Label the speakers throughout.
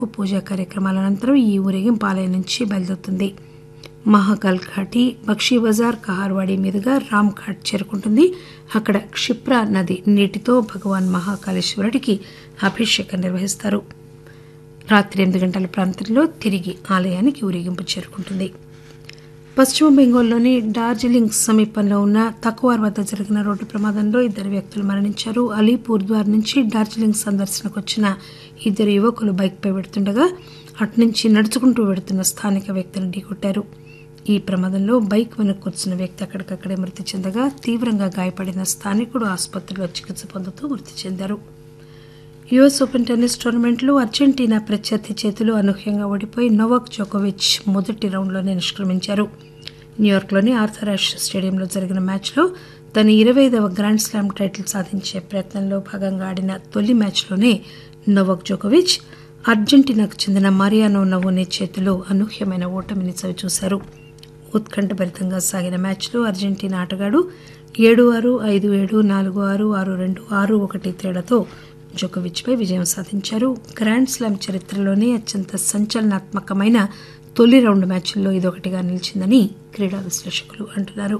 Speaker 1: పూజా కార్యక్రమాల అనంతరం ఈ ఊరేగింపు ఆలయం నుంచి బయలుదేరుతుంది మహాకాల్ ఘాటి బక్షీ బజార్ కహార్వాడి మీదుగా రామ్ ఘాట్ చేరుకుంటుంది అక్కడ క్షిప్రా నది నీటితో భగవాన్ మహాకాళేశ్వరుడికి అభిషేకం నిర్వహిస్తారు రాత్రి ఎనిమిది గంటల ప్రాంతంలో తిరిగి ఆలయానికి ఊరేగింపు చేరుకుంటుంది పశ్చిమ బెంగాల్లోని డార్జిలింగ్ సమీపంలో ఉన్న తక్కువార్ వద్ద జరిగిన రోడ్డు ప్రమాదంలో ఇద్దరు వ్యక్తులు మరణించారు అలీపూర్ ద్వార్ నుంచి డార్జిలింగ్ సందర్శనకు వచ్చిన ఇద్దరు యువకులు బైక్పై వెడుతుండగా అటునుంచి నడుచుకుంటూ వెడుతున్న స్థానిక వ్యక్తిని ఢీకొట్టారు ఈ ప్రమాదంలో బైక్ వెనక కూర్చున్న వ్యక్తి అక్కడికక్కడే మృతి చెందగా తీవ్రంగా గాయపడిన స్థానికుడు ఆసుపత్రిలో చికిత్స పొందుతూ మృతి చెందారు యుఎస్ ఓపెన్ టెన్నిస్ టోర్నమెంట్లో అర్జెంటీనా ప్రత్యర్థి చేతిలో అనూహ్యంగా ఓడిపోయి నోవాక్ జోకోవిచ్ మొదటి రౌండ్లోనే నిష్క్రమించారు న్యూయార్క్లోని ఆర్థర్ యాష్ స్టేడియంలో జరిగిన మ్యాచ్లో తన ఇరవై ఐదవ గ్రాండ్ స్లామ్ టైటిల్ సాధించే ప్రయత్నంలో భాగంగా ఆడిన తొలి మ్యాచ్లోనే నోవాక్ జోకోవిచ్ అర్జెంటీనాకు చెందిన mariano నవోనే చేతిలో అనూహ్యమైన ఓటమిని చవిచూశారు ఉత్కంఠభరితంగా సాగిన మ్యాచ్లో అర్జెంటీనా ఆటగాడు ఏడు ఆరు ఐదు ఏడు నాలుగు ఆరు ఆరు రెండు ఆరు ఒకటి తేడాతో జోకోవిచ్ పై విజయం సాధించారు గ్రాండ్ స్లామ్ చరిత్రలోనే అత్యంత సంచలనాత్మకమైన తొలి రౌండ్ మ్యాచ్ల్లో ఇదొకటిగా నిలిచిందని క్రీడా విశ్లేషకులు అంటున్నారు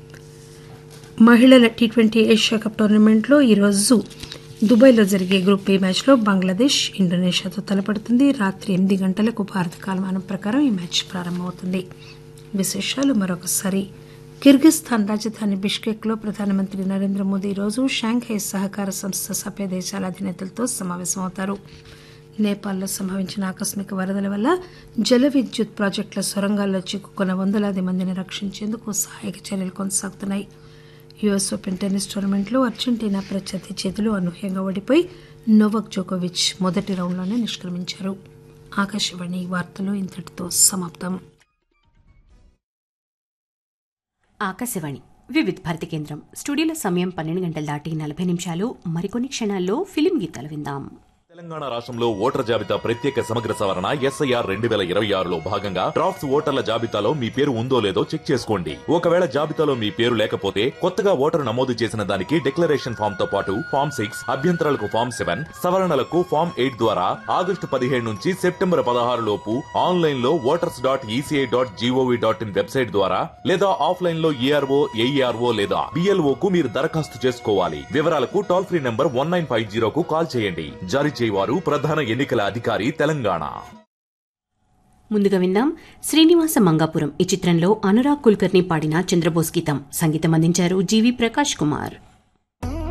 Speaker 1: మహిళల టీ ట్వంటీ ఏషియా కప్ టోర్నమెంట్లో ఈరోజు దుబాయ్లో జరిగే గ్రూప్ ఏ మ్యాచ్లో బంగ్లాదేశ్ ఇండోనేషియాతో తలపడుతుంది రాత్రి ఎనిమిది గంటలకు భారత కాలమానం ప్రకారం ఈ మ్యాచ్ ప్రారంభమవుతుంది విశేషాలు మరొకసారి కిర్గిస్థాన్ రాజధాని బిష్కెక్లో ప్రధానమంత్రి నరేంద్ర మోదీ ఈరోజు షాంఘై సహకార సంస్థ సభ్య దేశాల అధినేతలతో సమావేశమవుతారు నేపాల్లో సంభవించిన ఆకస్మిక వరదల వల్ల జల విద్యుత్ ప్రాజెక్టుల సొరంగాల్లో చిక్కుకున్న వందలాది మందిని రక్షించేందుకు సహాయక చర్యలు కొనసాగుతున్నాయి యుఎస్ ఓపెన్ టెన్నిస్ టోర్నమెంట్లో అర్జెంటీనా ప్రత్యర్థి చేతిలో అనూహ్యంగా ఓడిపోయి నోవక్ జోకోవిచ్ మొదటి రౌండ్లోనే నిష్క్రమించారు ఆకాశవాణి వార్తలు ఇంతటితో సమాప్తం
Speaker 2: ఆకాశవాణి వివిధ భారతి కేంద్రం స్టూడియోలో సమయం పన్నెండు గంటల దాటి నలభై నిమిషాలు మరికొన్ని క్షణాల్లో ఫిలిం గీతాలు విందాం
Speaker 3: తెలంగాణ రాష్ట్రంలో ఓటర్ జాబితా ప్రత్యేక సమగ్ర సవరణ ఎస్ఐఆర్ రెండు వేల ఇరవై ఆరులో భాగంగా డ్రాఫ్ట్స్ ఓటర్ల జాబితాలో మీ పేరు ఉందో లేదో చెక్ చేసుకోండి ఒకవేళ జాబితాలో మీ పేరు లేకపోతే కొత్తగా ఓటరు నమోదు చేసిన దానికి డిక్లరేషన్ ఫామ్ తో పాటు ఫామ్ సిక్స్ అభ్యంతరాలకు ఫామ్ సెవెన్ సవరణలకు ఫామ్ ఎయిట్ ద్వారా ఆగస్టు పదిహేడు నుంచి సెప్టెంబర్ పదహారు లోపు ఆన్లైన్ లో voters dot ECI dot GOV dot in website ద్వారా లేదా ఆఫ్లైన్ లో ఏఆర్ఓ ఏఈఆర్ఓ లేదా బిఎల్ఓ కు మీరు దరఖాస్తు చేసుకోవాలి వివరాలకు toll free number one nine five జీరోకు కాల్ చేయండి జారీ చేయవారు ప్రధాన ఎన్నికల అధికారి తెలంగాణ
Speaker 2: ముందుగా విందాం శ్రీనివాస మంగాపురం ఈ చిత్రంలో అనురాగ్ కుల్కర్ని పాడిన చంద్రబోస్ గీతం సంగీతం అందించారు జీవి ప్రకాష్ కుమార్